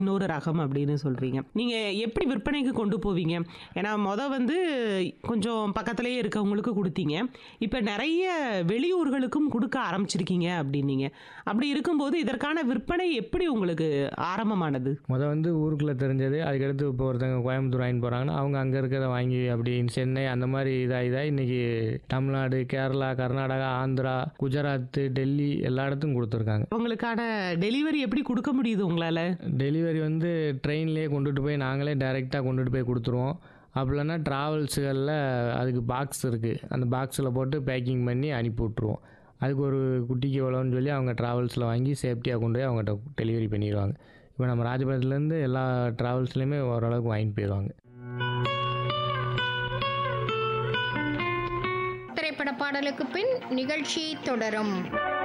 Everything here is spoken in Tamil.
இன்னொரு ரகம் அப்படின்னு சொல்றீங்க. நீங்க எப்படி விற்பனைக்கு கொண்டு போவீங்க? ஏன்னா மொத வந்து கொஞ்சம் பக்கத்திலேயே இருக்கவங்களுக்கு குடுத்தீங்க. இப்ப நெறைய வெளியூர்களுக்கும் குடுக்க ஆரம்பிச்சிருக்கீங்க அப்டின்னீங்க. அப்படி இருக்கும்போது இதற்கான விற்பனை எப்படி உங்களுக்கு ஆரம்பமானது? மொத வந்து ஊருக்குள்ள தெரிஞ்சது. அதுக்கடுத்து இப்போ ஒருத்தங்க கோயம்புத்தூர் வாங்கிட்டு போறாங்கன்னா, அவங்க அங்க இருக்கிறத வாங்கி அப்படி சென்னை அந்த மாரி இதா இதா இன்னைக்கு தமிழ்நாடு, கேரளா, கர்நாடகா, ஆந்திரா, குஜராத், டெல்லி எல்லா இடத்துக்கும் குடுத்துருக்காங்க. அவங்களுக்கான டெலிவரி எப்படி குடுக்க முடியுது உங்களால? டெலிவரி வந்து ட்ரெயின்லேயே கொண்டுட்டு போய் நாங்களே டைரெக்ட்டா கொண்டுட்டு போய் குடுத்துருவோம். அப்படி இல்லன்னா டிராவல்ஸுகள்ல அதுக்கு பாக்ஸ் இருக்கு. அந்த பாக்ஸில போட்டு பேக்கிங் பண்ணி அனுப்பி விட்டுருவோம். அதுக்கு ஒரு குட்டிக்கு எவ்வளோன்னு சொல்லி அவங்க டிராவல்ஸில் வாங்கி சேஃப்டியா கொண்டு போய் அவங்கட்ட டெலிவரி பண்ணிருவாங்க. இப்போ நம்ம ராஜபாளையத்துலேருந்து எல்லா டிராவல்ஸ்லயுமே ஓரளவுக்கு வாங்கிட்டு போயிருவாங்க. திரைப்பட பாடலுக்கு பின் நிகழ்ச்சி தொடரும்